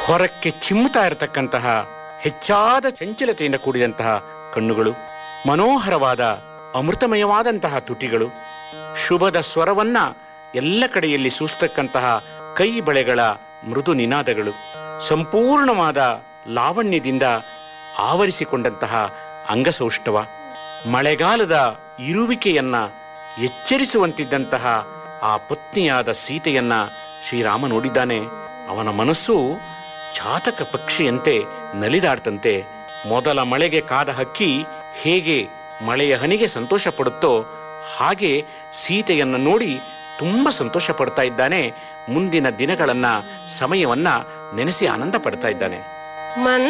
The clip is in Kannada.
ಹೊರಕ್ಕೆ ಚಿಮ್ಮುತ್ತಾ ಇರತಕ್ಕಂತಹ ಹೆಚ್ಚಾದ ಚಂಚಲತೆಯಿಂದ ಕೂಡಿದಂತಹ ಕಣ್ಣುಗಳು ಮನೋಹರವಾದ ಅಮೃತಮಯವಾದಂತಹ ತುಟಿಗಳು ಶುಭದ ಸ್ವರವನ್ನ ಎಲ್ಲ ಕಡೆಯಲ್ಲಿ ಸೂಸ್ತಕ್ಕಂತಹ ಕೈ ಬಳೆಗಳ ಮೃದು ನಿನಾದಗಳು ಸಂಪೂರ್ಣವಾದ ಲಾವಣ್ಯದಿಂದ ಆವರಿಸಿಕೊಂಡಂತಹ ಅಂಗಸೌಷ್ಠವ ಮಳೆಗಾಲದ ಇರುವಿಕೆಯನ್ನ ಎಚ್ಚರಿಸುವಂತಿದ್ದಂತಹ ಆ ಪತ್ನಿಯಾದ ಸೀತೆಯನ್ನ ಶ್ರೀರಾಮ ನೋಡಿದ್ದಾನೆ ಅವನ ಮನಸ್ಸು ಚಾತಕ ಪಕ್ಷಿಯಂತೆ ನಲಿದಾಡ್ತಂತೆ ಮೊದಲ ಮಳೆಗೆ ಕಾದ ಹಕ್ಕಿ ಹೇಗೆ ಮಳೆಯ ಹನಿಗೆ ಸಂತೋಷ ಪಡುತ್ತೋ ಹಾಗೆ ಸೀತೆಯನ್ನ ನೋಡಿ ತುಂಬಾ ಸಂತೋಷ ಪಡ್ತಾ ಇದ್ದಾನೆ ಮುಂದಿನ ದಿನಗಳನ್ನ ಸಮಯವನ್ನ ನೆನೆಸಿ ಆನಂದ ಪಡ್ತಾ ಇದ್ದಾನೆ ಮನ್